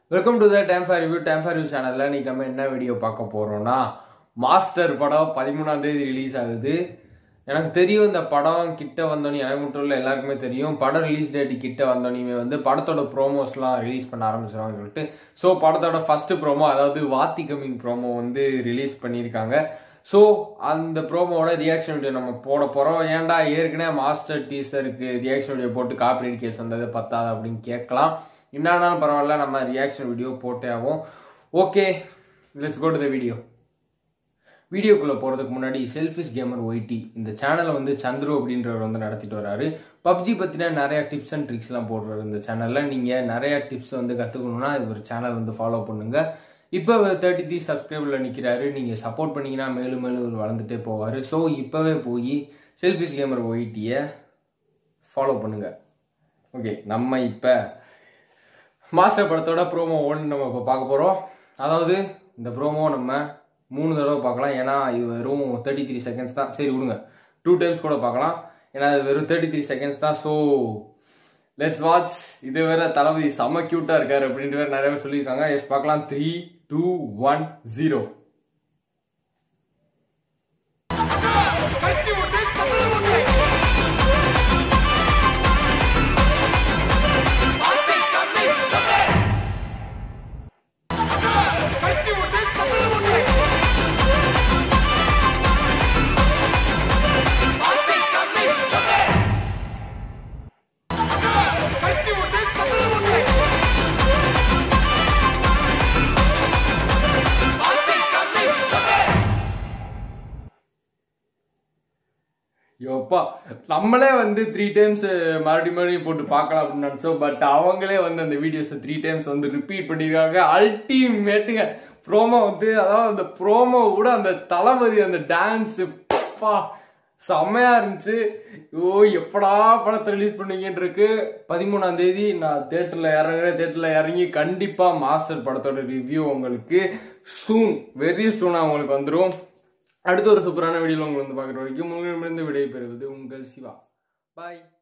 welcome to the time for review time for review சேனலில் இன்னைக்கு நம்ம என்ன வீடியோ பார்க்க போகிறோம்னா மாஸ்டர் படம் பதிமூணாம் தேதி ரிலீஸ் ஆகுது எனக்கு தெரியும் இந்த படம் கிட்ட வந்தோடனே எனக்கு மட்டும் இல்லை எல்லாருக்குமே தெரியும் படம் ரிலீஸ் டேட்டு கிட்ட வந்தோடனே வந்து படத்தோட ப்ரோமோஸ்லாம் ரிலீஸ் பண்ண ஆரம்பிச்சிருவாங்கன்னு சொல்லிட்டு ஸோ படத்தோட ஃபர்ஸ்ட் ப்ரோமோ அதாவது வாத்தி கமிங் ப்ரோமோ வந்து ரிலீஸ் பண்ணியிருக்காங்க ஸோ அந்த ப்ரோமோட ரியாக்ஷன் வீடியோ நம்ம போட போகிறோம் ஏன்டா ஏற்கனவே மாஸ்டர் டீசருக்கு ரியாக்ஷன் வீடியோ போட்டு காப்பிரைட் கேஸ் வந்தது பத்தாது அப்படின்னு கேட்கலாம் என்னாலும் பரவாயில்ல நம்ம ரியாக்ஷன் வீடியோ போட்டே ஆகும் okay let's go to the video வீடியோக்குள்ளே போகிறதுக்கு முன்னாடி செல்ஃபிஷ் கேமர் ஒய்டி இந்த சேனலை வந்து சந்துரு அப்படின்றவர் வந்து நடத்திட்டு வராரு பப்ஜி பற்றின நிறையா டிப்ஸ் அண்ட் ட்ரிக்ஸ்லாம் போடுறாரு இந்த சேனலில் நீங்கள் நிறையா டிப்ஸ் வந்து கற்றுக்கணுன்னா ஒரு சேனல் வந்து ஃபாலோ பண்ணுங்கள் இப்போ தேர்ட்டி த்ரீ சப்ஸ்கிரைபில் நிற்கிறாரு நீங்கள் சப்போர்ட் பண்ணிங்கன்னா மேலும் மேலும் இவர் வளர்ந்துட்டே போவார் ஸோ இப்போவே போய் செல்ஃபிஷ் கேமர் ஒய்டியை ஃபாலோ பண்ணுங்கள் ஓகே நம்ம இப்போ மாஸ்டர் படத்தோட ப்ரோமோ ஒன் நம்ம இப்போ பார்க்க போகிறோம் அதாவது இந்த ப்ரோமோ நம்ம மூணு தடவை பார்க்கலாம் ஏன்னா இது வெறும் தேர்ட்டி த்ரீ செகண்ட்ஸ் தான் சரி விடுங்க டூ டைம்ஸ் கூட பார்க்கலாம் ஏன்னா இது வெறும் தேர்ட்டி த்ரீ செகண்ட்ஸ் தான் ஸோ லெட்ஸ் வாட்ச் இது வேற தளபதி செம்ம க்யூட்டாக இருக்காரு அப்படின்ட்டு வேற நிறைய பேர் சொல்லியிருக்காங்க எஸ் பார்க்கலாம் த்ரீ டூ ஒன் ஜீரோ கட்டி விட்டு சதுர விட்டு ஆத்தி கட்டி சதுர கட்டி விட்டு சதுர விட்டு ஆத்தி கட்டி சதுர கட்டி விட்டு சதுர விட்டு ஆத்தி கட்டி சதுர யோப்பா நம்மளே வந்து த்ரீ டைம்ஸ் மறுபடியும் மறுபடியும் போட்டு பார்க்கலாம் அப்படின்னு நினச்சோம் பட் அவங்களே வந்து அந்த வீடியோஸை த்ரீ டைம்ஸ் வந்து ரிப்பீட் பண்ணியிருக்காங்க அல்டிமேட்டுங்க ப்ரோமோ வந்து அதாவது அந்த ப்ரோமோ கூட அந்த தளபதி அந்த டான்ஸ் பா செம்மையா இருந்துச்சு ஓ எப்படா படத்தை ரிலீஸ் பண்ணீங்கன்னு இருக்கு பதிமூணாம் தேதி நான் தேட்டரில் இறங்குறேன் தேட்டரில் இறங்கி கண்டிப்பாக மாஸ்டர் படத்தோட ரிவ்யூ உங்களுக்கு சூன் வெரி சூனாக உங்களுக்கு வந்துடும் அடுத்த ஒரு சூப்பரான வீடியோவில் உங்களை வந்து பார்க்குற வரைக்கும் உங்களிடமிருந்து விடை பெறுவது உங்கள் சிவா பாய்